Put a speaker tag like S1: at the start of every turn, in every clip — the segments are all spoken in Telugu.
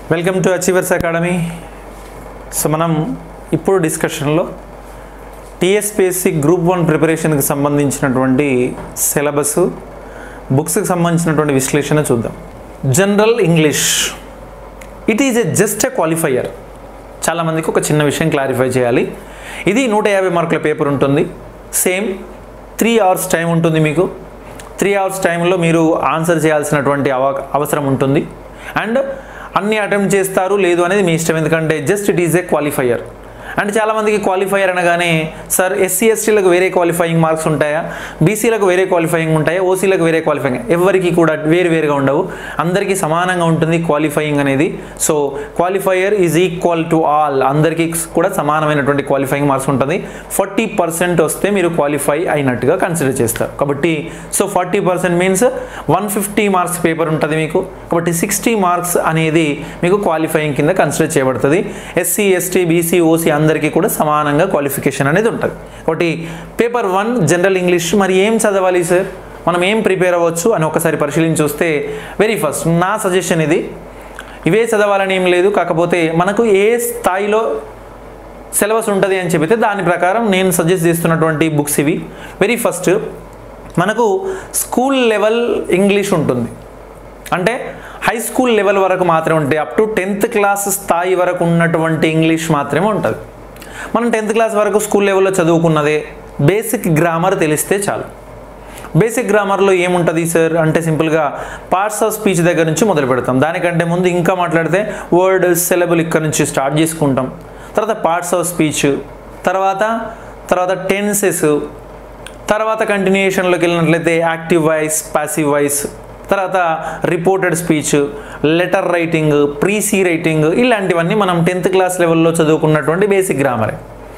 S1: welcome to Achievers Academy so మనం ఇప్పుడు డిస్కషన్లో టీఎస్పిఎస్సి గ్రూప్ వన్ ప్రిపరేషన్కి సంబంధించినటువంటి సిలబస్ బుక్స్కి సంబంధించినటువంటి విశ్లేషణ చూద్దాం general English it is a just a qualifier చాలామందికి ఒక చిన్న విషయం క్లారిఫై చేయాలి ఇది నూట యాభై మార్కుల పేపర్ ఉంటుంది సేమ్ త్రీ అవర్స్ టైం ఉంటుంది మీకు త్రీ అవర్స్ టైంలో మీరు ఆన్సర్ చేయాల్సినటువంటి అవ అవసరం ఉంటుంది అండ్ అన్ని అటెంప్ట్ చేస్తారు లేదు అనేది మీ ఇష్టం ఎందుకంటే just it is a qualifier and చాలామందికి క్వాలిఫైయర్ అనగానే సార్ ఎస్సీ ఎస్టీలకు వేరే క్వాలిఫైయింగ్ మార్క్స్ ఉంటాయా బీసీలకు వేరే క్వాలిఫైయింగ్ ఉంటాయా ఓసీలకు వేరే క్వాలిఫైయింగ్ ఎవరికి కూడా వేరు వేరుగా ఉండవు అందరికీ సమానంగా ఉంటుంది క్వాలిఫైయింగ్ అనేది so qualifier is equal to all అందరికీ కూడా సమానమైనటువంటి క్వాలిఫైయింగ్ మార్క్స్ ఉంటుంది ఫార్టీ పర్సెంట్ వస్తే మీరు క్వాలిఫై అయినట్టుగా కన్సిడర్ చేస్తారు కాబట్టి so forty percent means one fifty marks paper ఉంటుంది మీకు కాబట్టి సిక్స్టీ మార్క్స్ అనేది మీకు క్వాలిఫైయింగ్ కింద కన్సిడర్ చేయబడుతుంది ఎస్సీ ఎస్టీ బీసీ ఓసీ అందరికీ కూడా సమానంగా క్వాలిఫికేషన్ అనేది ఉంటుంది కాబట్టి పేపర్ వన్ జనరల్ ఇంగ్లీష్ మరి ఏం చదవాలి సార్ మనం ఏం ప్రిపేర్ అవ్వచ్చు అని ఒకసారి పరిశీలించి చూస్తే వెరీ ఫస్ట్ నా సజెషన్ ఇది ఇవే చదవాలని ఏం లేదు కాకపోతే మనకు ఏ స్థాయిలో సిలబస్ ఉంటుంది అని చెబితే దాని ప్రకారం నేను సజెస్ట్ చేస్తున్నటువంటి బుక్స్ ఇవి వెరీ ఫస్ట్ మనకు స్కూల్ లెవెల్ ఇంగ్లీష్ ఉంటుంది అంటే హై స్కూల్ లెవెల్ వరకు మాత్రమే ఉంటాయి అప్ టు టెన్త్ క్లాస్ స్థాయి వరకు ఉన్నటువంటి ఇంగ్లీష్ మాత్రమే ఉంటుంది మనం టెన్త్ క్లాస్ వరకు స్కూల్ లెవెల్లో చదువుకున్నదే బేసిక్ గ్రామర్ తెలిస్తే చాలు బేసిక్ గ్రామర్లో ఏముంటుంది సార్ అంటే సింపుల్గా పార్ట్స్ ఆఫ్ స్పీచ్ దగ్గర నుంచి మొదలు పెడతాం దానికంటే ముందు ఇంకా మాట్లాడితే వర్డ్ సిలబుల్ ఇక్కడ నుంచి స్టార్ట్ చేసుకుంటాం తర్వాత పార్ట్స్ ఆఫ్ స్పీచ్ తర్వాత తర్వాత టెన్సెస్ తర్వాత కంటిన్యూషన్లోకి వెళ్ళినట్లయితే యాక్టివ్ వాయిస్ పాసివ్ వాయిస్ తర్వాత reported speech letter writing precis writing ఇలాంటివన్నీ మనం టెన్త్ క్లాస్ లెవెల్లో చదువుకున్నటువంటి బేసిక్ గ్రామరే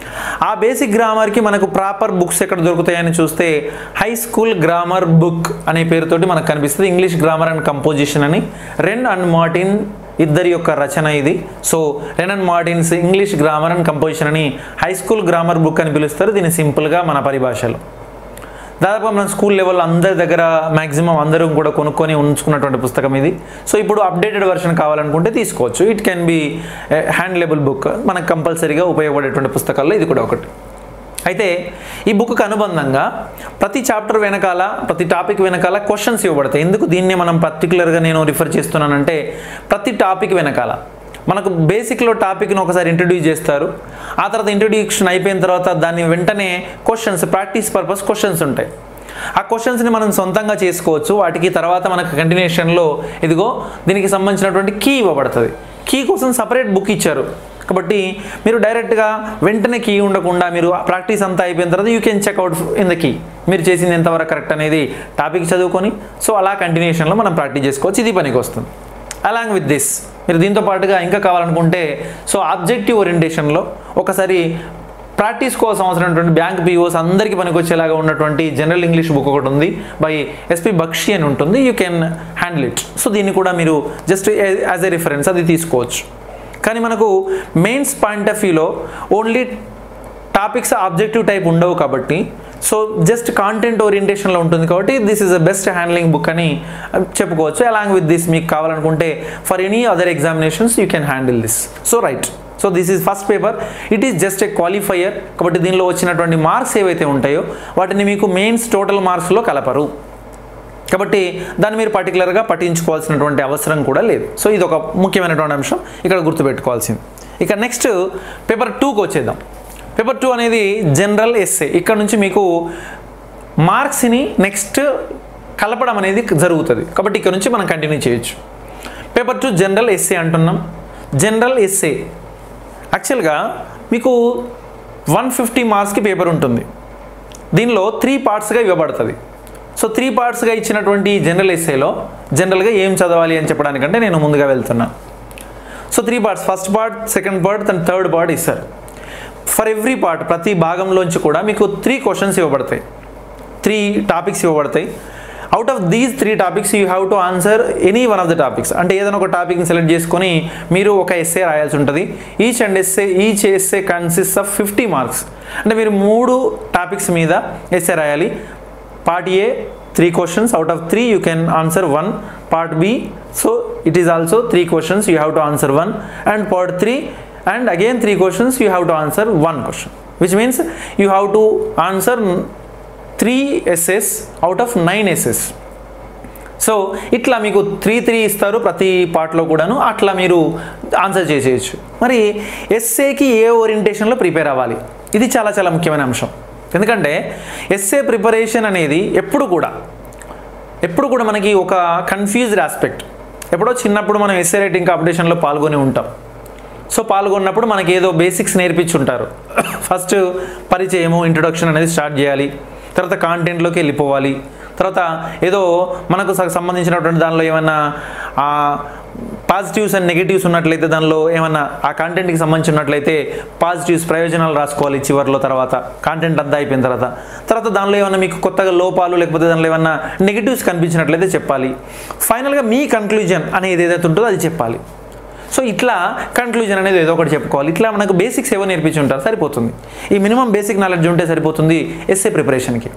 S1: ఆ బేసిక్ గ్రామర్కి మనకు ప్రాపర్ బుక్స్ ఎక్కడ దొరుకుతాయని చూస్తే హై స్కూల్ గ్రామర్ బుక్ అనే పేరుతోటి మనకు కనిపిస్తుంది ఇంగ్లీష్ గ్రామర్ అండ్ కంపోజిషన్ అని రెన్ అండ్ మార్టిన్ ఇద్దరి యొక్క రచన ఇది so Wren and Martin's English grammar and composition అని హై స్కూల్ గ్రామర్ బుక్ అని పిలుస్తారు దీన్ని సింపుల్గా మన పరిభాషలో దాదాపుగా మనం స్కూల్ లెవెల్ అందరి దగ్గర మ్యాక్సిమం అందరూ కూడా కొనుక్కొని ఉంచుకున్నటువంటి పుస్తకం ఇది సో ఇప్పుడు అప్డేటెడ్ వర్షన్ కావాలనుకుంటే తీసుకోవచ్చు it can be handleable book మనకు కంపల్సరీగా ఉపయోగపడేటువంటి పుస్తకాల్లో ఇది కూడా ఒకటి అయితే ఈ బుక్కి అనుబంధంగా ప్రతి చాప్టర్ వెనకాల ప్రతి టాపిక్ వెనకాల క్వశ్చన్స్ ఇవ్వబడతాయి ఎందుకు దీన్నే మనం పర్టికులర్గా నేను రిఫర్ చేస్తున్నానంటే ప్రతి టాపిక్ వెనకాల మనకు బేసిక్లో టాపిక్ను ఒకసారి ఇంట్రడ్యూస్ చేస్తారు ఆ తర్వాత ఇంట్రడ్యూషన్ అయిపోయిన తర్వాత దాన్ని వెంటనే క్వశ్చన్స్ ప్రాక్టీస్ పర్పస్ క్వశ్చన్స్ ఉంటాయి ఆ క్వశ్చన్స్ని మనం సొంతంగా చేసుకోవచ్చు వాటికి తర్వాత మనకు కంటిన్యూషన్లో ఇదిగో దీనికి సంబంధించినటువంటి కీ ఇవ్వబడుతుంది కీ కోసం సపరేట్ బుక్ ఇచ్చారు కాబట్టి మీరు డైరెక్ట్గా వెంటనే కీ ఉండకుండా మీరు ప్రాక్టీస్ అంతా అయిపోయిన తర్వాత you can check out in the key మీరు చేసింది ఎంతవరకు కరెక్ట్ అనేది టాపిక్ చదువుకొని సో అలా కంటిన్యూషన్లో మనం ప్రాక్టీస్ చేసుకోవచ్చు ఇది పనికి వస్తుంది అలాంగ్ విత్ దిస్ మీరు దీంతో పాటుగా ఇంకా కావాలనుకుంటే సో ఆబ్జెక్టివ్ ఓరియంటేషన్లో ఒకసారి ప్రాక్టీస్ కోసం అవసరమైనటువంటి బ్యాంక్ పిఓస్ అందరికీ పనికొచ్చేలాగా ఉన్నటువంటి జనరల్ ఇంగ్లీష్ బుక్ ఒకటి ఉంది బై ఎస్పి బక్షి అని ఉంటుంది you can handle it so దీన్ని కూడా మీరు జస్ట్ యాజ్ ఎ రిఫరెన్స్ అది తీసుకోవచ్చు కానీ మనకు మెయిన్స్ పాయింట్ ఆఫ్ వ్యూలో ఓన్లీ టాపిక్స్ ఆబ్జెక్టివ్ టైప్ ఉండవు కాబట్టి సో జస్ట్ కాంటెంట్ ఓరియంటేషన్లో ఉంటుంది కాబట్టి this is the best handling book అని చెప్పుకోవచ్చు అలాంగ్ విత్ దిస్ మీకు కావాలనుకుంటే for any other examinations you can handle this so right so this is first paper it is just a qualifier కాబట్టి దీనిలో వచ్చినటువంటి మార్క్స్ ఏవైతే ఉంటాయో వాటిని మీకు మెయిన్స్ టోటల్ మార్క్స్లో కలపరు కాబట్టి దాన్ని మీరు పర్టికులర్గా పట్టించుకోవాల్సినటువంటి అవసరం కూడా లేదు సో ఇది ఒక ముఖ్యమైనటువంటి అంశం ఇక్కడ గుర్తుపెట్టుకోవాల్సింది ఇక నెక్స్ట్ పేపర్ టూకి వచ్చేద్దాం పేపర్ టూ అనేది జనరల్ ఎస్ఏ ఇక్కడ నుంచి మీకు మార్క్స్ని నెక్స్ట్ కలపడం అనేది జరుగుతుంది కాబట్టి ఇక్కడ నుంచి మనం కంటిన్యూ చేయొచ్చు పేపర్ టూ జనరల్ ఎస్ఏ అంటున్నాం జనరల్ ఎస్ఏ యాక్చువల్గా మీకు వన్ ఫిఫ్టీ మార్క్స్కి పేపర్ ఉంటుంది దీనిలో త్రీ పార్ట్స్గా ఇవ్వబడుతుంది సో త్రీ పార్ట్స్గా ఇచ్చినటువంటి జనరల్ ఎస్ఏలో జనరల్గా ఏం చదవాలి అని చెప్పడానికంటే నేను ముందుగా వెళ్తున్నా so three parts first part second part and third part ఇస్తారు ఫర్ ఎవ్రీ పార్ట్ ప్రతి భాగంలోంచి కూడా మీకు త్రీ క్వశ్చన్స్ ఇవ్వబడతాయి త్రీ టాపిక్స్ ఇవ్వబడతాయి out of these three topics you have to answer any one of the topics అంటే ఏదైనా ఒక టాపిక్ని సెలెక్ట్ చేసుకొని మీరు ఒక ఎస్ఏ రాయాల్సి ఉంటుంది each and essay each essay consist of fifty marks అంటే మీరు మూడు టాపిక్స్ మీద ఎస్ఏ రాయాలి part A three questions out of three you can answer one part B so it is also three questions you have to answer one and part 3 and again three questions you have to answer one question which means you have to answer three essays out of nine essays so ఇట్లా మీకు త్రీ త్రీ ఇస్తారు ప్రతి పార్ట్లో కూడాను అట్లా మీరు ఆన్సర్ చేసేయచ్చు మరి ఎస్ఏకి ఏ ఓరియంటేషన్లో ప్రిపేర్ అవ్వాలి ఇది చాలా చాలా ముఖ్యమైన అంశం ఎందుకంటే ఎస్ఏ ప్రిపరేషన్ అనేది ఎప్పుడు కూడా ఎప్పుడు కూడా మనకి ఒక కన్ఫ్యూజ్డ్ ఆస్పెక్ట్ ఎప్పుడో చిన్నప్పుడు మనం ఎస్ఏ రైటింగ్ కాంపిటీషన్లో పాల్గొని ఉంటాం సో పాల్గొన్నప్పుడు మనకి ఏదో బేసిక్స్ నేర్పించుంటారు ఫస్ట్ పరిచయము ఇంట్రొడక్షన్ అనేది స్టార్ట్ చేయాలి తర్వాత కాంటెంట్లోకి వెళ్ళిపోవాలి తర్వాత ఏదో మనకు స- సంబంధించినటువంటి దానిలో ఏమన్నా పాజిటివ్స్ అండ్ నెగిటివ్స్ ఉన్నట్లయితే దానిలో ఏమన్నా ఆ కాంటెంట్కి సంబంధించినట్లయితే పాజిటివ్స్ ప్రయోజనాలు రాసుకోవాలి చివరిలో తర్వాత కాంటెంట్ అంతా అయిపోయిన తర్వాత తర్వాత దానిలో ఏమన్నా మీకు కొత్తగా లోపాలు లేకపోతే దానిలో ఏమన్నా నెగిటివ్స్ కనిపించినట్లయితే చెప్పాలి ఫైనల్గా మీ కన్క్లూజన్ అనేది ఏదైతే ఉంటుందో అది చెప్పాలి సో ఇట్లా కన్క్లూజన్ అనేది ఏదో ఒకటి చెప్పుకోవాలి ఇట్లా మనకు బేసిక్స్ ఏవో నేర్పించి ఉంటారు సరిపోతుంది ఈ మినిమం బేసిక్ నాలెడ్జ్ ఉంటే సరిపోతుంది ఎస్ఏ ప్రిపరేషన్కి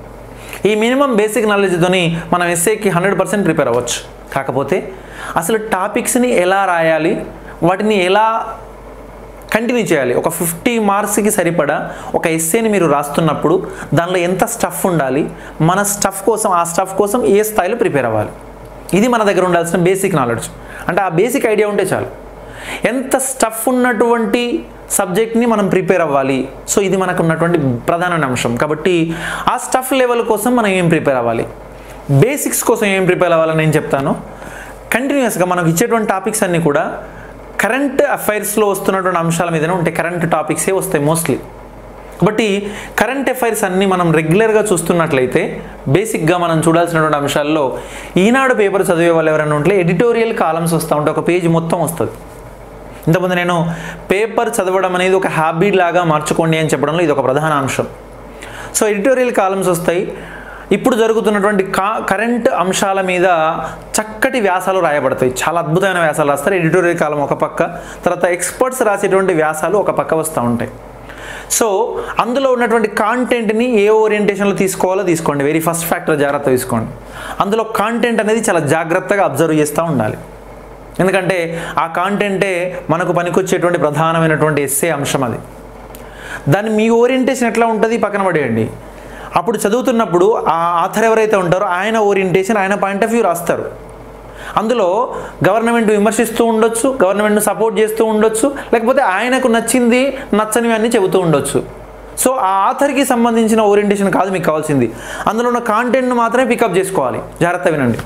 S1: ఈ మినిమం బేసిక్ నాలెడ్జ్తోని మనం ఎస్ఏకి హండ్రెడ్ పర్సెంట్ ప్రిపేర్ అవ్వచ్చు కాకపోతే అసలు టాపిక్స్ని ఎలా రాయాలి వాటిని ఎలా కంటిన్యూ చేయాలి ఒక ఫిఫ్టీ మార్క్స్కి సరిపడా ఒక ఎస్సేని మీరు రాస్తున్నప్పుడు దానిలో ఎంత స్టఫ్ ఉండాలి మన స్టఫ్ కోసం ఆ స్టఫ్ కోసం ఏ స్థాయిలో ప్రిపేర్ అవ్వాలి ఇది మన దగ్గర ఉండాల్సిన బేసిక్ నాలెడ్జ్ అంటే ఆ బేసిక్ ఐడియా ఉంటే చాలు ఎంత స్టఫ్ ఉన్నటువంటి సబ్జెక్ట్ని మనం ప్రిపేర్ అవ్వాలి సో ఇది మనకు ఉన్నటువంటి ప్రధాన అంశం కాబట్టి ఆ స్టఫ్ లెవెల్ కోసం మనం ఏం ప్రిపేర్ అవ్వాలి బేసిక్స్ కోసం ఏం ప్రిపేర్ అవ్వాలని నేను చెప్తాను కంటిన్యూస్గా మనకు ఇచ్చేటువంటి టాపిక్స్ అన్నీ కూడా కరెంట్ అఫైర్స్లో వస్తున్నటువంటి అంశాల మీదనే ఉంటాయి కరెంట్ టాపిక్సే వస్తాయి మోస్ట్లీ కాబట్టి కరెంట్ అఫైర్స్ అన్నీ మనం రెగ్యులర్గా చూస్తున్నట్లయితే బేసిక్గా మనం చూడాల్సినటువంటి అంశాల్లో ఈనాడు పేపర్ చదివే వాళ్ళు ఎవరైనా ఉంటే ఎడిటోరియల్ కాలమ్స్ వస్తూ ఉంటాయి ఒక పేజ్ మొత్తం వస్తుంది ఇంతకుముందు నేను పేపర్ చదవడం అనేది ఒక హ్యాబిట్ లాగా మార్చుకోండి అని చెప్పడంలో ఇది ఒక ప్రధాన అంశం సో ఎడిటోరియల్ కాలమ్స్ వస్తాయి ఇప్పుడు జరుగుతున్నటువంటి కా కరెంట్ అంశాల మీద చక్కటి వ్యాసాలు రాయబడతాయి చాలా అద్భుతమైన వ్యాసాలు రాస్తారు ఎడిటోరియల్ కాలం ఒక పక్క తర్వాత ఎక్స్పర్ట్స్ రాసేటువంటి వ్యాసాలు ఒక పక్క వస్తూ ఉంటాయి సో అందులో ఉన్నటువంటి కాంటెంట్ని ఏ ఓరియంటేషన్లో తీసుకోవాలో తీసుకోండి వెరీ ఫస్ట్ ఫ్యాక్టర్ జాగ్రత్త తీసుకోండి అందులో కాంటెంట్ అనేది చాలా జాగ్రత్తగా అబ్జర్వ్ చేస్తూ ఉండాలి ఎందుకంటే ఆ కాంటెంటే మనకు పనికొచ్చేటువంటి ప్రధానమైనటువంటి ఎస్సే అంశం అది దాన్ని మీ ఓరియంటేషన్ ఎట్లా ఉంటుంది పక్కన పడేయండి అప్పుడు చదువుతున్నప్పుడు ఆ ఆథర్ ఎవరైతే ఉంటారో ఆయన ఓరియంటేషన్ ఆయన పాయింట్ ఆఫ్ వ్యూ రాస్తారు అందులో గవర్నమెంట్ విమర్శిస్తూ ఉండొచ్చు గవర్నమెంట్ను సపోర్ట్ చేస్తూ ఉండొచ్చు లేకపోతే ఆయనకు నచ్చింది నచ్చనివి అన్నీ చెబుతూ ఉండొచ్చు సో ఆ ఆథర్కి సంబంధించిన ఓరియంటేషన్ కాదు మీకు కావాల్సింది అందులో ఉన్న కాంటెంట్ను మాత్రమే పికప్ చేసుకోవాలి జాగ్రత్త వినండి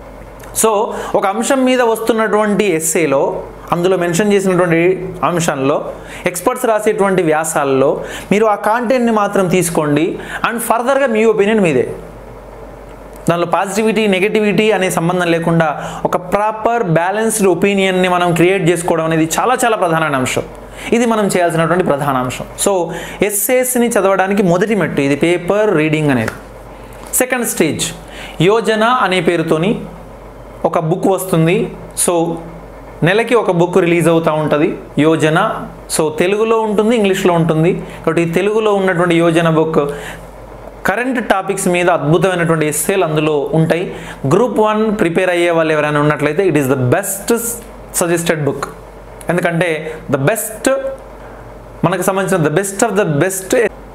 S1: సో ఒక అంశం మీద వస్తున్నటువంటి ఎస్సేలో అందులో మెన్షన్ చేసినటువంటి అంశంలో ఎక్స్పర్ట్స్ రాసేటువంటి వ్యాసాల్లో మీరు ఆ కాంటెంట్ని మాత్రం తీసుకోండి అండ్ ఫర్దర్గా మీ ఒపీనియన్ మీదే దానిలో పాజిటివిటీ నెగటివిటీ అనే సంబంధం లేకుండా ఒక ప్రాపర్ బ్యాలెన్స్డ్ ఒపీనియన్ని మనం క్రియేట్ చేసుకోవడం అనేది చాలా చాలా ప్రధానమైన అంశం ఇది మనం చేయాల్సినటువంటి ప్రధాన అంశం సో ఎస్ఏస్ని చదవడానికి మొదటి మెట్టు ఇది పేపర్ రీడింగ్ అనేది సెకండ్ స్టేజ్ యోజన అనే పేరుతోని ఒక బుక్ వస్తుంది సో నెలకి ఒక బుక్ రిలీజ్ అవుతూ ఉంటుంది యోజన సో తెలుగులో ఉంటుంది ఇంగ్లీష్లో ఉంటుంది కాబట్టి ఈ తెలుగులో ఉన్నటువంటి యోజన బుక్ కరెంట్ టాపిక్స్ మీద అద్భుతమైనటువంటి ఎస్సేలు అందులో ఉంటాయి గ్రూప్ వన్ ప్రిపేర్ అయ్యే వాళ్ళు ఎవరైనా ఉన్నట్లయితే it is the best suggested book ఎందుకంటే ద బెస్ట్ మనకు సంబంధించిన the best of the best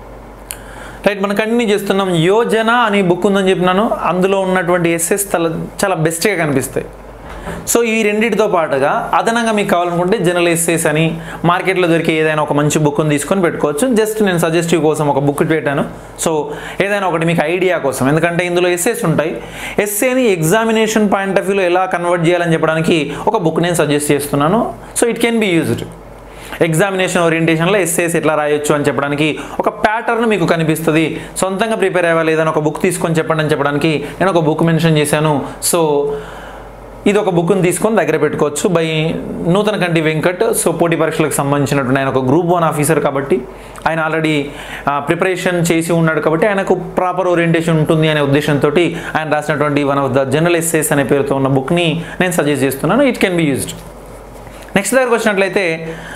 S1: right మనం కంటిన్యూ చేస్తున్నాం యోజన అనే బుక్ ఉందని చెప్పినాను అందులో ఉన్నటువంటి ఎస్ఎస్ చాలా చాలా బెస్ట్గా కనిపిస్తాయి సో ఈ రెండింటితో పాటుగా అదనంగా మీకు కావాలనుకుంటే జనరల్ ఎస్సేస్ అని మార్కెట్లో దొరికే ఏదైనా ఒక మంచి బుక్ని తీసుకొని పెట్టుకోవచ్చు జస్ట్ నేను సజెస్టివ్ కోసం ఒక బుక్ పెట్టాను సో ఏదైనా ఒకటి మీకు ఐడియా కోసం ఎందుకంటే ఇందులో ఎస్సేస్ ఉంటాయి ఎస్సేని ఎగ్జామినేషన్ పాయింట్ ఆఫ్ వ్యూలో ఎలా కన్వర్ట్ చేయాలని చెప్పడానికి ఒక బుక్ నేను సజెస్ట్ చేస్తున్నాను so it can be used examination ఓరియంటేషన్లో ఎస్ఏస్ ఎట్లా రాయొచ్చు అని చెప్పడానికి ఒక ప్యాటర్న్ మీకు కనిపిస్తుంది సొంతంగా ప్రిపేర్ అవ్వాలి ఏదైనా ఒక బుక్ తీసుకొని చెప్పండి అని చెప్పడానికి నేను ఒక బుక్ మెన్షన్ చేశాను సో ఇది ఒక బుక్ని తీసుకొని దగ్గర పెట్టుకోవచ్చు బై నూతన కంటి వెంకట్ సో పోటీ పరీక్షలకు సంబంధించినటువంటి ఆయన ఒక గ్రూప్ వన్ ఆఫీసర్ కాబట్టి ఆయన ఆల్రెడీ ప్రిపరేషన్ చేసి ఉన్నాడు కాబట్టి ఆయనకు ప్రాపర్ ఓరియంటేషన్ ఉంటుంది అనే ఉద్దేశంతో ఆయన రాసినటువంటి one of the general essays అనే పేరుతో ఉన్న బుక్ని నేను సజెస్ట్ చేస్తున్నాను it can be used next దగ్గరకు వచ్చినట్లయితే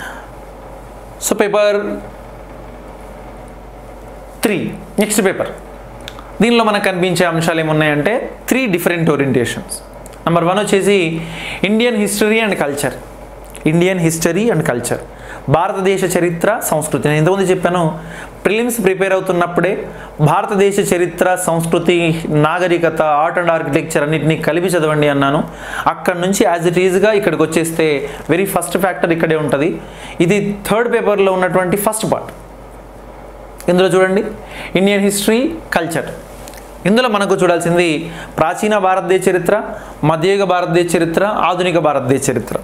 S1: so paper three next paper దీనిలో మనకు కనిపించే అంశాలు ఏమున్నాయంటే three different orientations number one వచ్చేసి Indian history and culture Indian history and culture భారతదేశ చరిత్ర సంస్కృతి నేను ఇంతకుముందు చెప్పాను ప్రిలిమ్స్ ప్రిపేర్ అవుతున్నప్పుడే భారతదేశ చరిత్ర సంస్కృతి నాగరికత ఆర్ట్ అండ్ ఆర్కిటెక్చర్ అన్నిటినీ కలిపి చదవండి అన్నాను అక్కడ నుంచి యాజ్ ఇట్ ఈజ్గా ఇక్కడికి వచ్చేస్తే వెరీ ఫస్ట్ ఫ్యాక్టర్ ఇక్కడే ఉంటుంది ఇది థర్డ్ పేపర్లో ఉన్నటువంటి ఫస్ట్ పార్ట్ ఇందులో చూడండి ఇండియన్ హిస్టరీ కల్చర్ ఇందులో మనకు చూడాల్సింది ప్రాచీన భారతదేశ చరిత్ర మధ్యయుగ భారతదేశ చరిత్ర ఆధునిక భారతదేశ చరిత్ర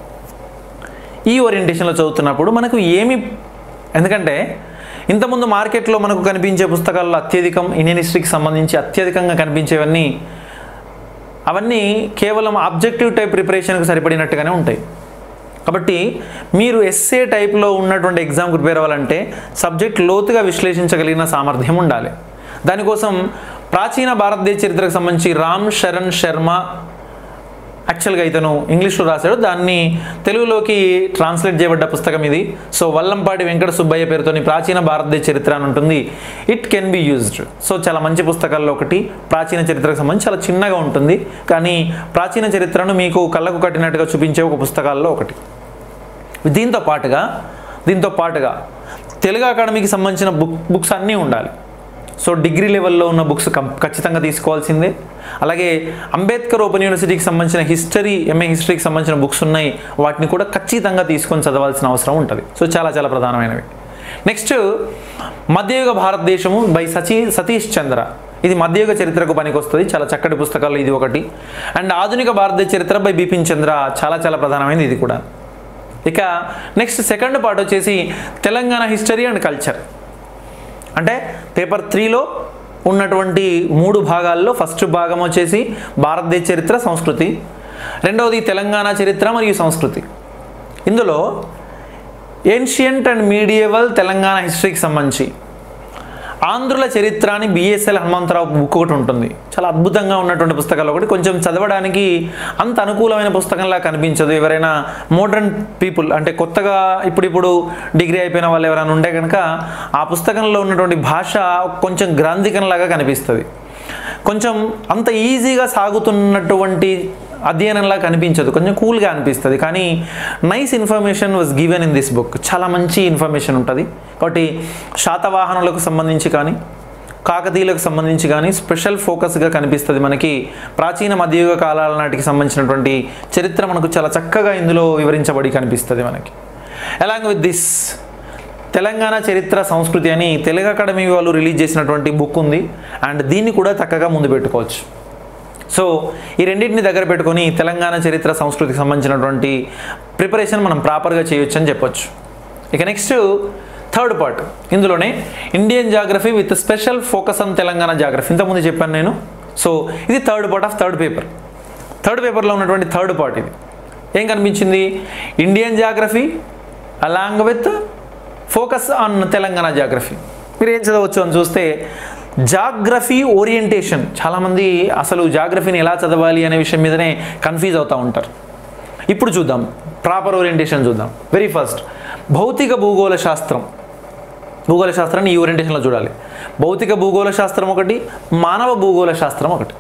S1: ఈ ఓరియంటేషన్లో చదువుతున్నప్పుడు మనకు ఏమి ఎందుకంటే ఇంతకుముందు మార్కెట్లో మనకు కనిపించే పుస్తకాల్లో అత్యధికం ఇండియన్ హిస్టరీకి సంబంధించి అత్యధికంగా కనిపించేవన్నీ అవన్నీ కేవలం ఆబ్జెక్టివ్ టైప్ ప్రిపరేషన్కి సరిపడినట్టుగానే ఉంటాయి కాబట్టి మీరు ఎస్ఏ టైప్లో ఉన్నటువంటి ఎగ్జామ్ ప్రిపేర్ అవ్వాలంటే సబ్జెక్ట్ లోతుగా విశ్లేషించగలిగిన సామర్థ్యం ఉండాలి దానికోసం ప్రాచీన భారతదేశ చరిత్రకు సంబంధించి రామ్ శరణ్ శర్మ యాక్చువల్గా ఇతను ఇంగ్లీష్లో రాశాడు దాన్ని తెలుగులోకి ట్రాన్స్లేట్ చేయబడ్డ పుస్తకం ఇది సో వల్లంపాటి వెంకట సుబ్బయ్య పేరుతోని ప్రాచీన భారతదేశ చరిత్ర అని ఉంటుంది it can be used so చాలా మంచి పుస్తకాల్లో ఒకటి ప్రాచీన చరిత్రకు సంబంధించి చాలా చిన్నగా ఉంటుంది కానీ ప్రాచీన చరిత్రను మీకు కళ్ళకు కట్టినట్టుగా చూపించే ఒక పుస్తకాల్లో ఒకటి దీంతో పాటుగా దీంతో పాటుగా తెలుగు అకాడమీకి సంబంధించిన బుక్ బుక్స్ అన్నీ ఉండాలి సో డిగ్రీ లెవెల్లో ఉన్న బుక్స్ కం ఖచ్చితంగా తీసుకోవాల్సిందే అలాగే అంబేద్కర్ ఓపెన్ యూనివర్సిటీకి సంబంధించిన హిస్టరీ ఎంఏ హిస్టరీకి సంబంధించిన బుక్స్ ఉన్నాయి వాటిని కూడా ఖచ్చితంగా తీసుకొని చదవాల్సిన అవసరం ఉంటుంది సో చాలా చాలా ప్రధానమైనవి నెక్స్ట్ మధ్యయుగ భారతదేశము బై సచి సతీష్ చంద్ర ఇది మధ్యయుగ చరిత్రకు పనికొస్తుంది చాలా చక్కటి పుస్తకాలు ఇది ఒకటి అండ్ ఆధునిక భారతదేశ చరిత్ర బై బిపిన్ చంద్ర చాలా చాలా ప్రధానమైనది ఇది కూడా ఇక నెక్స్ట్ సెకండ్ పార్ట్ వచ్చేసి తెలంగాణ హిస్టరీ అండ్ కల్చర్ అంటే పేపర్ త్రీలో ఉన్నటువంటి మూడు భాగాల్లో ఫస్ట్ భాగం వచ్చేసి భారతదేశ చరిత్ర సంస్కృతి రెండవది తెలంగాణ చరిత్ర మరియు సంస్కృతి ఇందులో ఏన్షియంట్ అండ్ మీడియేవల్ తెలంగాణ హిస్టరీకి సంబంధించి ఆంధ్రుల చరిత్ర అని బిఎస్ఎల్ హనుమంతరావు బుక్ ఒకటి ఉంటుంది చాలా అద్భుతంగా ఉన్నటువంటి పుస్తకాలు ఒకటి కొంచెం చదవడానికి అంత అనుకూలమైన పుస్తకంలా కనిపించదు ఎవరైనా మోడర్న్ పీపుల్ అంటే కొత్తగా ఇప్పుడిప్పుడు డిగ్రీ అయిపోయిన వాళ్ళు ఎవరైనా ఉంటే కనుక ఆ పుస్తకంలో ఉన్నటువంటి భాష కొంచెం గ్రాంధికంలాగా కనిపిస్తుంది కొంచెం అంత ఈజీగా సాగుతున్నటువంటి అధ్యయనంలా కనిపించదు కొంచెం కూల్గా అనిపిస్తుంది కానీ nice information was given in this book చాలా మంచి ఇన్ఫర్మేషన్ ఉంటుంది కాబట్టి శాతవాహనులకు సంబంధించి కానీ కాకతీయులకు సంబంధించి కానీ స్పెషల్ ఫోకస్గా కనిపిస్తుంది మనకి ప్రాచీన మధ్యయుగ కాలాల నాటికి సంబంధించినటువంటి చరిత్ర మనకు చాలా చక్కగా ఇందులో వివరించబడి కనిపిస్తుంది మనకి అలాంగ్ విత్ దిస్ తెలంగాణ చరిత్ర సంస్కృతి అని తెలుగు అకాడమీ వాళ్ళు రిలీజ్ చేసినటువంటి బుక్ ఉంది అండ్ దీన్ని కూడా చక్కగా ముందు పెట్టుకోవచ్చు సో ఈ రెండింటిని దగ్గర పెట్టుకొని తెలంగాణ చరిత్ర సంస్కృతికి సంబంధించినటువంటి ప్రిపరేషన్ మనం ప్రాపర్గా చేయొచ్చు అని చెప్పొచ్చు ఇక నెక్స్ట్ థర్డ్ పార్ట్ ఇందులోనే Indian geography with special focus on Telangana geography ఇంతకుముందు చెప్పాను నేను సో ఇది third part of third paper third పేపర్లో ఉన్నటువంటి థర్డ్ పార్ట్ ఇది ఏం కనిపించింది Indian geography along with focus on Telangana geography మీరు ఏం చదవచ్చు అని చూస్తే జాగ్రఫీ ఓరియంటేషన్ చాలామంది అసలు జాగ్రఫీని ఎలా చదవాలి అనే విషయం మీదనే కన్ఫ్యూజ్ అవుతూ ఉంటారు ఇప్పుడు చూద్దాం ప్రాపర్ ఓరియంటేషన్ చూద్దాం వెరీ ఫస్ట్ భౌతిక భూగోళ శాస్త్రం భూగోళ శాస్త్రాన్ని ఈ ఓరియంటేషన్లో చూడాలి భౌతిక భూగోళ శాస్త్రం ఒకటి మానవ భూగోళ శాస్త్రం ఒకటి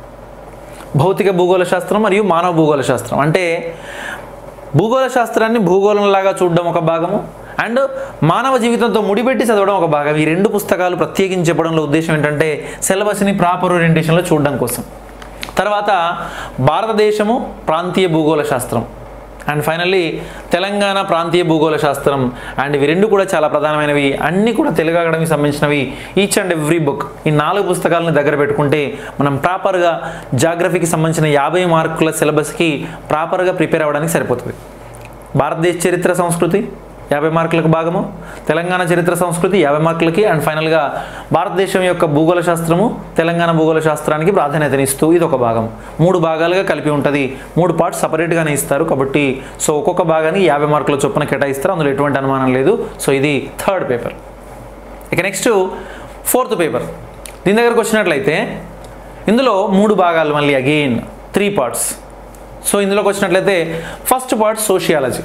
S1: భౌతిక భూగోళ శాస్త్రం మరియు మానవ భూగోళ శాస్త్రం అంటే భూగోళ శాస్త్రాన్ని భూగోళంలాగా చూడడం ఒక భాగము అండ్ మానవ జీవితంతో ముడిపెట్టి చదవడం ఒక భాగం ఈ రెండు పుస్తకాలు ప్రత్యేకించి చెప్పడంలో ఉద్దేశం ఏంటంటే సిలబస్ని ప్రాపర్ ఓరియంటేషన్లో చూడడం కోసం తర్వాత భారతదేశము ప్రాంతీయ భూగోళ శాస్త్రం అండ్ ఫైనల్లీ తెలంగాణ ప్రాంతీయ భూగోళ శాస్త్రం అండ్ ఇవి రెండు కూడా చాలా ప్రధానమైనవి అన్నీ కూడా తెలుగు అకాడమీకి సంబంధించినవి ఈచ్ అండ్ ఎవ్రీ బుక్ ఈ నాలుగు పుస్తకాలను దగ్గర పెట్టుకుంటే మనం ప్రాపర్గా జాగ్రఫీకి సంబంధించిన యాభై మార్కుల సిలబస్కి ప్రాపర్గా ప్రిపేర్ అవ్వడానికి సరిపోతుంది భారతదేశ చరిత్ర సంస్కృతి యాభై మార్కులకు భాగము తెలంగాణ చరిత్ర సంస్కృతి యాభై మార్కులకి అండ్ ఫైనల్గా భారతదేశం యొక్క భూగోళ శాస్త్రము తెలంగాణ భూగోళ శాస్త్రానికి ప్రాధాన్యతనిస్తూ ఇది ఒక భాగం మూడు భాగాలుగా కలిపి ఉంటుంది మూడు పార్ట్స్ సపరేట్గానే ఇస్తారు కాబట్టి సో ఒక్కొక్క భాగానికి యాభై మార్కుల చొప్పున కేటాయిస్తారు అందులో ఎటువంటి అనుమానం లేదు సో ఇది థర్డ్ పేపర్ ఇక నెక్స్ట్ ఫోర్త్ పేపర్ దీని దగ్గరకు వచ్చినట్లయితే ఇందులో మూడు భాగాలు మళ్ళీ అగెయిన్ త్రీ పార్ట్స్ సో ఇందులోకి వచ్చినట్లయితే ఫస్ట్ పార్ట్ సోషియాలజీ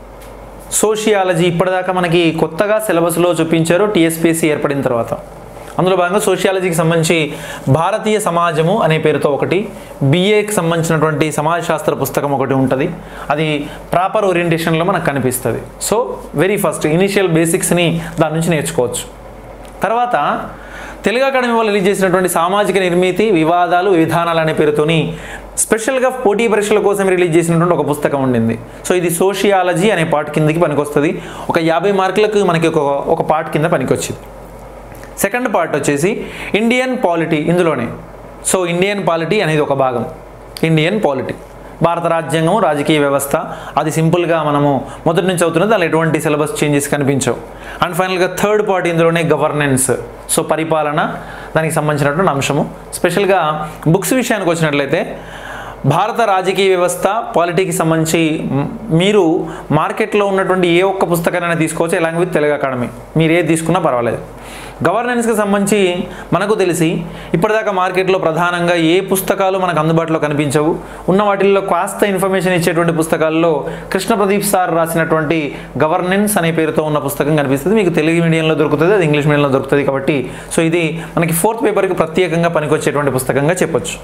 S1: సోషియాలజీ ఇప్పటిదాకా మనకి కొత్తగా సిలబస్లో చూపించారు టీఎస్పీఎస్సీ ఏర్పడిన తర్వాత అందులో భాగంగా సోషియాలజీకి సంబంధించి భారతీయ సమాజము అనే పేరుతో ఒకటి బిఏకి సంబంధించినటువంటి సమాజ శాస్త్ర పుస్తకం ఒకటి ఉంటుంది అది ప్రాపర్ ఓరియంటేషన్లో మనకు కనిపిస్తుంది సో వెరీ ఫస్ట్ ఇనిషియల్ బేసిక్స్ని దాని నుంచి నేర్చుకోవచ్చు తర్వాత తెలుగు అకాడమీ వాళ్ళు రిలీజ్ చేసినటువంటి సామాజిక నిర్మితి వివాదాలు విధానాలు అనే పేరుతోని స్పెషల్గా పోటీ పరీక్షల కోసం రిలీజ్ చేసినటువంటి ఒక పుస్తకం ఉండింది సో ఇది సోషియాలజీ అనే పార్ట్ కిందకి పనికొస్తుంది ఒక యాభై మార్కులకు మనకి ఒక ఒక పార్ట్ కింద పనికొచ్చింది సెకండ్ పార్ట్ వచ్చేసి ఇండియన్ పాలిటీ ఇందులోనే సో ఇండియన్ పాలిటీ అనేది ఒక భాగం ఇండియన్ పాలిటీ భారత రాజ్యాంగం రాజకీయ వ్యవస్థ అది సింపుల్గా మనము మొదటి నుంచి అవుతున్నది దానిలో ఎటువంటి సిలబస్ చేంజెస్ కనిపించవు అండ్ ఫైనల్గా థర్డ్ పార్ట్ ఇందులోనే గవర్నెన్స్ సో పరిపాలన దానికి సంబంధించినటువంటి అంశము స్పెషల్గా బుక్స్ విషయానికి వచ్చినట్లయితే భారత రాజకీయ వ్యవస్థ పాలిటీకి సంబంధించి మ్, మీరు మార్కెట్లో ఉన్నటువంటి ఏ ఒక్క పుస్తకాన్ని తీసుకోవచ్చు ఎలాంగ్ విత్ తెలుగు అకాడమీ మీరు ఏది తీసుకున్నా పర్వాలేదు గవర్నెన్స్కి సంబంధించి మనకు తెలిసి ఇప్పటిదాకా మార్కెట్లో ప్రధానంగా ఏ పుస్తకాలు మనకు అందుబాటులో కనిపించవు ఉన్న వాటిల్లో కాస్త ఇన్ఫర్మేషన్ ఇచ్చేటువంటి పుస్తకాల్లో కృష్ణ ప్రదీప్ సార్ రాసినటువంటి గవర్నెన్స్ అనే పేరుతో ఉన్న పుస్తకం కనిపిస్తుంది మీకు తెలుగు మీడియంలో దొరుకుతుంది అది ఇంగ్లీష్ మీడియంలో దొరుకుతుంది కాబట్టి సో ఇది మనకి ఫోర్త్ పేపర్కి ప్రత్యేకంగా పనికొచ్చేటువంటి పుస్తకంగా చెప్పొచ్చు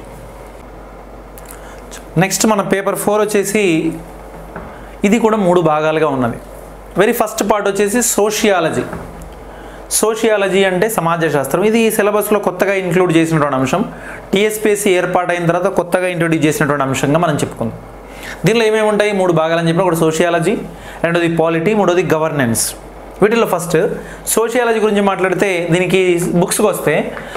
S1: నెక్స్ట్ మన పేపర్ ఫోర్ వచ్చేసి ఇది కూడా మూడు భాగాలుగా ఉన్నది వెరీ ఫస్ట్ పార్ట్ వచ్చేసి సోషియాలజీ సోషియాలజీ అంటే సమాజ శాస్త్రం ఇది సిలబస్లో కొత్తగా ఇంక్లూడ్ చేసినటువంటి అంశం టీఎస్పీఎస్సీ ఏర్పాటైన తర్వాత కొత్తగా ఇంట్రొడ్యూస్ చేసినటువంటి అంశంగా మనం చెప్పుకుందాం దీనిలో ఏమేమి ఉంటాయి మూడు భాగాలని చెప్పిన ఒకటి సోషియాలజీ రెండోది పాలిటీ మూడోది గవర్నెన్స్ వీటిలో ఫస్ట్ సోషియాలజీ గురించి మాట్లాడితే దీనికి బుక్స్కి వస్తే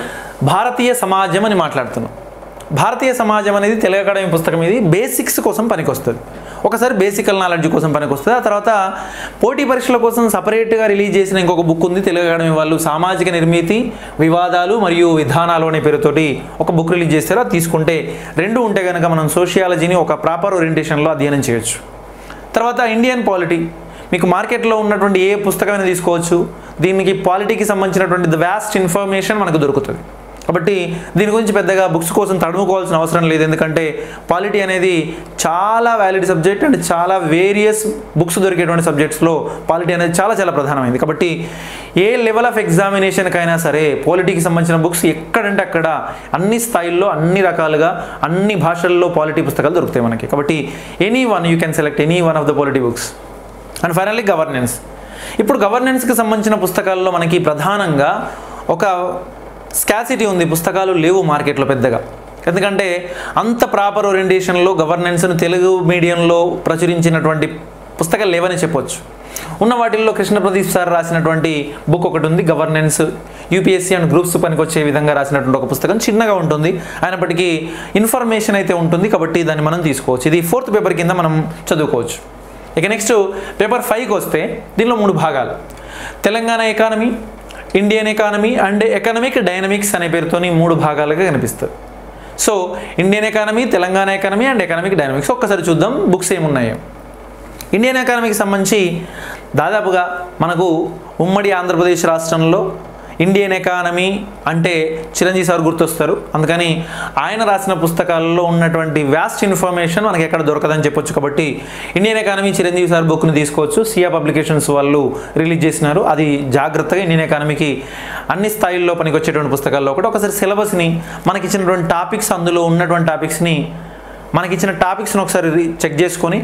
S1: భారతీయ సమాజం అని మాట్లాడుతున్నాం భారతీయ సమాజం అనేది తెలుగు అకాడమీ పుస్తకం ఇది బేసిక్స్ కోసం పనికొస్తుంది ఒకసారి బేసికల్ నాలెడ్జ్ కోసం పనికొస్తుంది ఆ తర్వాత పోటీ పరీక్షల కోసం సపరేట్గా రిలీజ్ చేసిన ఇంకొక బుక్ ఉంది తెలుగు అకాడమీ వాళ్ళు సామాజిక నిర్మితి వివాదాలు మరియు విధానాలు అనే పేరుతోటి ఒక బుక్ రిలీజ్ చేస్తారు అది తీసుకుంటే రెండు ఉంటే కనుక మనం సోషియాలజీని ఒక ప్రాపర్ ఓరియంటేషన్లో అధ్యయనం చేయొచ్చు తర్వాత ఇండియన్ పాలిటీ మీకు మార్కెట్లో ఉన్నటువంటి ఏ పుస్తకమైనా తీసుకోవచ్చు దీనికి పాలిటీకి సంబంధించినటువంటి వ్యాస్ట్ ఇన్ఫర్మేషన్ మనకు దొరుకుతుంది కాబట్టి దీని గురించి పెద్దగా బుక్స్ కోసం తడుముకోవాల్సిన అవసరం లేదు ఎందుకంటే పాలిటీ అనేది చాలా వ్యాలిడ్ సబ్జెక్ట్ అండ్ చాలా వేరియస్ బుక్స్ దొరికేటువంటి సబ్జెక్ట్స్లో పాలిటీ అనేది చాలా చాలా ప్రధానమైంది కాబట్టి ఏ లెవెల్ ఆఫ్ ఎగ్జామినేషన్కైనా సరే పాలిటీకి సంబంధించిన బుక్స్ ఎక్కడంటే అక్కడ అన్ని స్థాయిల్లో అన్ని రకాలుగా అన్ని భాషల్లో పాలిటీ పుస్తకాలు దొరుకుతాయి మనకి కాబట్టి any one you can select any one of the polity books and finally governance ఇప్పుడు గవర్నెన్స్కి సంబంధించిన పుస్తకాల్లో మనకి ప్రధానంగా ఒక స్కాసిటీ ఉంది పుస్తకాలు లేవు మార్కెట్లో పెద్దగా ఎందుకంటే అంత ప్రాపర్ ఓరియంటేషన్లో గవర్నెన్స్ను తెలుగు మీడియంలో ప్రచురించినటువంటి పుస్తకాలు లేవని చెప్పొచ్చు ఉన్న వాటిల్లో కృష్ణ ప్రదీప్ సార్ రాసినటువంటి బుక్ ఒకటి ఉంది గవర్నెన్స్ యూపీఎస్సీ అండ్ గ్రూప్స్ పనికొచ్చే విధంగా రాసినటువంటి ఒక పుస్తకం చిన్నగా ఉంటుంది అయినప్పటికీ ఇన్ఫర్మేషన్ అయితే ఉంటుంది కాబట్టి దాన్ని మనం తీసుకోవచ్చు ఇది ఫోర్త్ పేపర్ కింద మనం చదువుకోవచ్చు ఇక నెక్స్ట్ పేపర్ ఫైవ్కి వస్తే దీనిలో మూడు భాగాలు Telangana economy Indian economy and economic dynamics అనే పేరుతోని మూడు భాగాలుగా కనిపిస్తుంది so Indian economy Telangana economy and economic dynamics ఒక్కసారి చూద్దాం బుక్స్ ఏమున్నాయో ఇండియన్ ఎకానమీకి సంబంధించి దాదాపుగా మనకు ఉమ్మడి ఆంధ్రప్రదేశ్ రాష్ట్రంలో ఇండియన్ ఎకానమీ అంటే చిరంజీవి సార్ గుర్తొస్తారు అందుకని ఆయన రాసిన పుస్తకాల్లో ఉన్నటువంటి వ్యాస్ట్ ఇన్ఫర్మేషన్ మనకి ఎక్కడ దొరకదని చెప్పొచ్చు కాబట్టి ఇండియన్ ఎకానమీ చిరంజీవి సార్ బుక్ని తీసుకోవచ్చు సియా పబ్లికేషన్స్ వాళ్ళు రిలీజ్ చేసినారు అది జాగ్రత్తగా ఇండియన్ ఎకానమీకి అన్ని స్థాయిల్లో పనికి వచ్చేటువంటి పుస్తకాల్లో ఒకటి ఒకసారి సిలబస్ని మనకిచ్చినటువంటి టాపిక్స్ అందులో ఉన్నటువంటి టాపిక్స్ని మనకిచ్చిన టాపిక్స్ని ఒకసారి రి- చెక్ చేసుకొని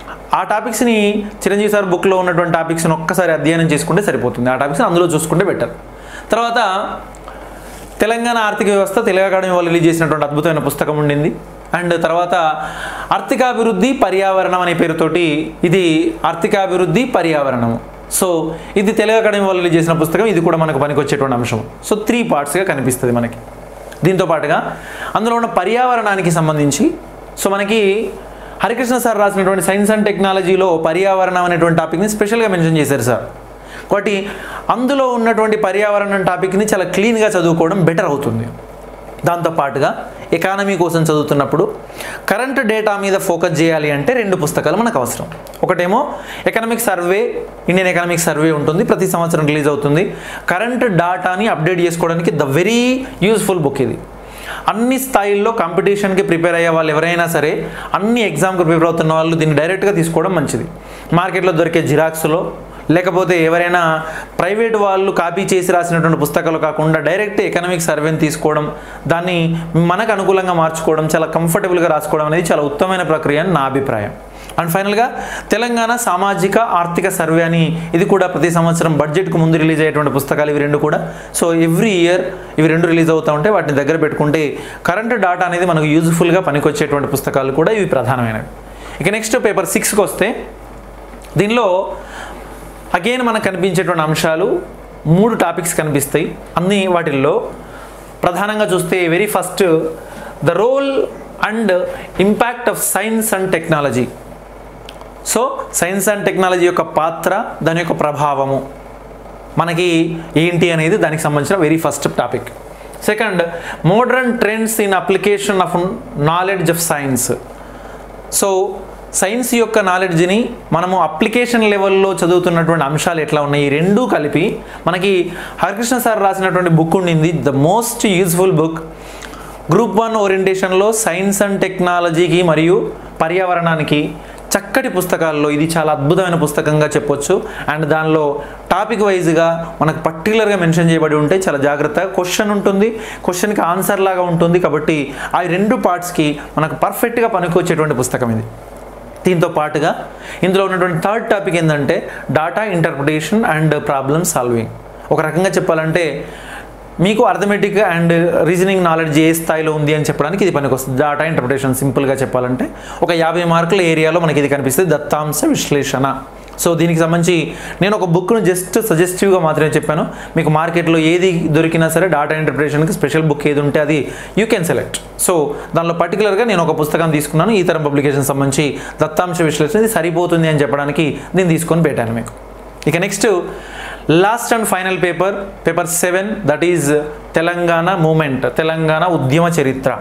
S1: ఆ టాపిక్స్ని చిరంజీవి సార్ బుక్లో ఉన్నటువంటి టాపిక్స్ని ఒక్కసారి అధ్యయనం చేసుకుంటే సరిపోతుంది ఆ టాపిక్స్ని అందులో చూసుకుంటే బెటర్ తర్వాత తెలంగాణ ఆర్థిక వ్యవస్థ తెలుగు అకాడమీ వాళ్ళు రిలీజ్ చేసినటువంటి అద్భుతమైన పుస్తకం ఉండింది అండ్ తర్వాత ఆర్థికాభివృద్ధి పర్యావరణం అనే పేరుతోటి ఇది ఆర్థికాభివృద్ధి పర్యావరణం సో ఇది తెలుగు అకాడమీ వాళ్ళు రిలీజ్ చేసిన పుస్తకం ఇది కూడా మనకు పనికొచ్చేటువంటి అంశం సో త్రీ పార్ట్స్గా కనిపిస్తుంది మనకి దీంతో పాటుగా అందులో ఉన్న పర్యావరణానికి సంబంధించి సో మనకి హరికృష్ణ సార్ రాసినటువంటి సైన్స్ అండ్ టెక్నాలజీలో పర్యావరణం అనేటువంటి టాపిక్ని స్పెషల్గా మెన్షన్ చేశారు సార్ కాబట్టి అందులో ఉన్నటువంటి పర్యావరణం టాపిక్ని చాలా క్లీన్గా చదువుకోవడం బెటర్ అవుతుంది దాంతో పాటుగా ఎకానమీ కోసం చదువుతున్నప్పుడు కరెంట్ డేటా మీద ఫోకస్ చేయాలి అంటే రెండు పుస్తకాలు మనకు అవసరం ఒకటేమో economic survey Indian economic survey ఉంటుంది ప్రతి సంవత్సరం రిలీజ్ అవుతుంది కరెంట్ డాటాని అప్డేట్ చేసుకోవడానికి ద వెరీ యూస్ఫుల్ బుక్ ఇది అన్ని స్థాయిల్లో కాంపిటీషన్కి ప్రిపేర్ అయ్యే వాళ్ళు ఎవరైనా సరే అన్ని ఎగ్జామ్కి ప్రిపేర్ అవుతున్న వాళ్ళు దీన్ని డైరెక్ట్గా తీసుకోవడం మంచిది మార్కెట్లో దొరికే జిరాక్స్లో లేకపోతే ఎవరైనా ప్రైవేట్ వాళ్ళు కాపీ చేసి రాసినటువంటి పుస్తకాలు కాకుండా డైరెక్ట్ ఎకనామిక్ సర్వేని తీసుకోవడం దాన్ని మనకు అనుకూలంగా మార్చుకోవడం చాలా కంఫర్టబుల్గా రాసుకోవడం అనేది చాలా ఉత్తమమైన ప్రక్రియ అని నా అభిప్రాయం అండ్ ఫైనల్గా తెలంగాణ సామాజిక ఆర్థిక సర్వే అని ఇది కూడా ప్రతి సంవత్సరం బడ్జెట్కు ముందు రిలీజ్ అయ్యేటువంటి పుస్తకాలు ఇవి రెండు కూడా సో ఎవ్రీ ఇయర్ ఇవి రెండు రిలీజ్ అవుతూ ఉంటే వాటిని దగ్గర పెట్టుకుంటే కరెంట్ డాటా అనేది మనకు యూజ్ఫుల్గా పనికొచ్చేటువంటి పుస్తకాలు కూడా ఇవి ప్రధానమైనవి ఇక నెక్స్ట్ పేపర్ సిక్స్కి వస్తే దీనిలో అగైన్ మనకు కనిపించేటువంటి అంశాలు మూడు టాపిక్స్ కనిపిస్తాయి అన్ని వాటిల్లో ప్రధానంగా చూస్తే very first the role and impact of science and technology so science and technology యొక్క పాత్ర దాని యొక్క ప్రభావము మనకి ఏంటి అనేది దానికి సంబంధించిన very first topic second modern trends in application of knowledge of science so science యొక్క నాలెడ్జ్ని మనము అప్లికేషన్ లెవెల్లో చదువుతున్నటువంటి అంశాలు ఎట్లా ఉన్నాయి ఈ రెండూ కలిపి మనకి హరికృష్ణ సార్ రాసినటువంటి బుక్ ఉండింది the most useful book group one ఓరియంటేషన్లో సైన్స్ అండ్ టెక్నాలజీకి మరియు పర్యావరణానికి చక్కటి పుస్తకాల్లో ఇది చాలా అద్భుతమైన పుస్తకంగా చెప్పొచ్చు అండ్ దానిలో టాపిక్ వైజ్గా మనకు పర్టికులర్గా మెన్షన్ చేయబడి ఉంటే చాలా జాగ్రత్తగా క్వశ్చన్ ఉంటుంది క్వశ్చన్కి ఆన్సర్ లాగా ఉంటుంది కాబట్టి ఆ రెండు పార్ట్స్కి మనకు పర్ఫెక్ట్గా పనికొచ్చేటువంటి పుస్తకం ఇది దీంతో పాటుగా ఇందులో ఉన్నటువంటి థర్డ్ టాపిక్ ఏంటంటే data interpretation and problem solving ఒక రకంగా చెప్పాలంటే మీకు అర్థమెటిక్ అండ్ రీజనింగ్ నాలెడ్జ్ ఏ స్థాయిలో ఉంది అని చెప్పడానికి ఇది పనికొస్తుంది డాటా ఇంటర్ప్రిటేషన్ సింపుల్గా చెప్పాలంటే ఒక యాభై మార్కుల ఏరియాలో మనకి ఇది కనిపిస్తుంది దత్తాంశ విశ్లేషణ సో దీనికి సంబంధించి నేను ఒక బుక్ను జస్ట్ సజెస్టివ్గా మాత్రమే చెప్పాను మీకు మార్కెట్లో ఏది దొరికినా సరే డాటా ఇంటర్ప్రిటేషన్కి స్పెషల్ బుక్ ఏది ఉంటే అది యూ కెన్ సెలెక్ట్ సో దానిలో పర్టికులర్గా నేను ఒక పుస్తకం తీసుకున్నాను ఈ తరం పబ్లికేషన్ సంబంధించి దత్తాంశ విశ్లేషణ ఇది సరిపోతుంది అని చెప్పడానికి దీన్ని తీసుకొని పెట్టాను మీకు ఇక next last and final paper paper seven that is Telangana movement Telangana ఉద్యమ చరిత్ర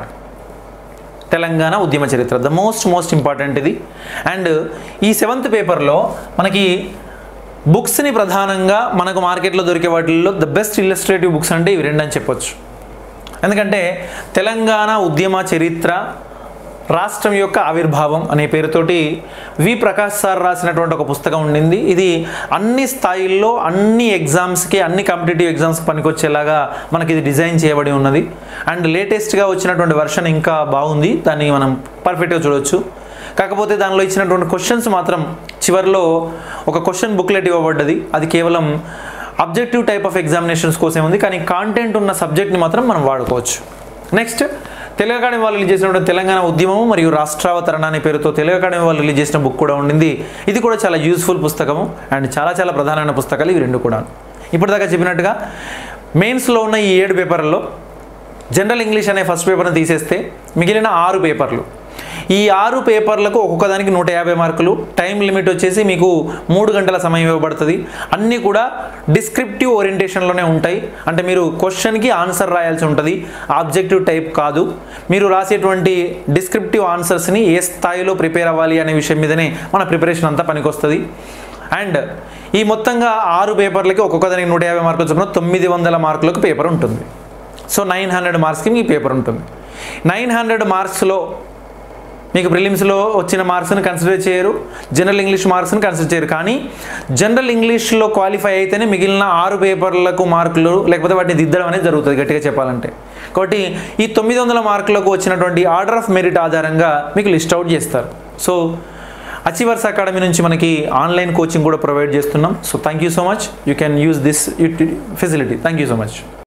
S1: తెలంగాణ ఉద్యమ చరిత్ర ద మోస్ట్ మోస్ట్ ఇంపార్టెంట్ ఇది అండ్ ఈ సెవెంత్ పేపర్లో మనకి బుక్స్ని ప్రధానంగా మనకు మార్కెట్లో దొరికే వాటిల్లో ద బెస్ట్ ఇల్లస్ట్రేటివ్ బుక్స్ అంటే ఇవి రెండు అని చెప్పొచ్చు ఎందుకంటే తెలంగాణ ఉద్యమ చరిత్ర రాష్ట్రం యొక్క ఆవిర్భావం అనే పేరుతోటి వి ప్రకాష్ సార్ రాసినటువంటి ఒక పుస్తకం ఉండింది ఇది అన్ని స్థాయిల్లో అన్ని ఎగ్జామ్స్కి అన్ని కాంపిటేటివ్ ఎగ్జామ్స్కి పనికొచ్చేలాగా మనకి ఇది డిజైన్ చేయబడి ఉన్నది అండ్ లేటెస్ట్గా వచ్చినటువంటి వర్షన్ ఇంకా బాగుంది దాన్ని మనం పర్ఫెక్ట్గా చూడొచ్చు కాకపోతే దానిలో ఇచ్చినటువంటి క్వశ్చన్స్ మాత్రం చివరిలో ఒక క్వశ్చన్ బుక్లెట్ ఇవ్వబడ్డది అది కేవలం అబ్జెక్టివ్ టైప్ ఆఫ్ ఎగ్జామినేషన్స్ కోసం ఉంది కానీ కాంటెంట్ ఉన్న సబ్జెక్ట్ని మాత్రం మనం వాడుకోవచ్చు నెక్స్ట్ తెలుగు అకాడమీ వాళ్ళు రిలీజ్ చేసినటువంటి తెలంగాణ ఉద్యమం మరియు రాష్ట్రావతరణ అనే పేరుతో తెలుగు అకాడమీ వాళ్ళు రిలీజ్ చేసిన బుక్ కూడా ఉండింది ఇది కూడా చాలా యూస్ఫుల్ పుస్తకము అండ్ చాలా చాలా ప్రధానమైన పుస్తకాలు ఇవి రెండు కూడా ఇప్పటిదాకా చెప్పినట్టుగా మెయిన్స్లో ఉన్న ఈ ఏడు పేపర్లలో జనరల్ ఇంగ్లీష్ అనే ఫస్ట్ పేపర్ని తీసేస్తే మిగిలిన ఆరు పేపర్లు ఈ ఆరు పేపర్లకు ఒక్కొక్క దానికి నూట యాభై మార్కులు టైం లిమిట్ వచ్చేసి మీకు మూడు గంటల సమయం ఇవ్వబడుతుంది అన్నీ కూడా డిస్క్రిప్టివ్ ఓరియంటేషన్లోనే ఉంటాయి అంటే మీరు క్వశ్చన్కి ఆన్సర్ రాయాల్సి ఉంటుంది ఆబ్జెక్టివ్ టైప్ కాదు మీరు రాసేటువంటి డిస్క్రిప్టివ్ ఆన్సర్స్ని ఏ స్థాయిలో ప్రిపేర్ అవ్వాలి అనే విషయం మీదనే మన ప్రిపరేషన్ అంతా పనికొస్తుంది అండ్ ఈ మొత్తంగా ఆరు పేపర్లకి ఒక్కొక్క దానికి నూట యాభై మార్కులు చొప్పున తొమ్మిది వందల మార్కులకు పేపర్ ఉంటుంది సో నైన్ హండ్రెడ్ మార్క్స్కి మీ పేపర్ ఉంటుంది నైన్ హండ్రెడ్ మార్క్స్లో మీకు ప్రిలిమ్స్లో వచ్చిన మార్క్స్ని కన్సిడర్ చేయరు జనరల్ ఇంగ్లీష్ మార్క్స్ని కన్సిడర్ చేయరు కానీ జనరల్ ఇంగ్లీష్లో క్వాలిఫై అయితేనే మిగిలిన ఆరు పేపర్లకు మార్కులు లేకపోతే వాటిని దిద్దడం అనేది జరుగుతుంది గట్టిగా చెప్పాలంటే కాబట్టి ఈ తొమ్మిది వందల మార్కులకు వచ్చినటువంటి ఆర్డర్ ఆఫ్ మెరిట్ ఆధారంగా మీకు లిస్ట్ అవుట్ చేస్తారు సో అచీవర్స్ అకాడమీ నుంచి మనకి ఆన్లైన్ కోచింగ్ కూడా ప్రొవైడ్ చేస్తున్నాం so thank you so much you can use this facility thank you so much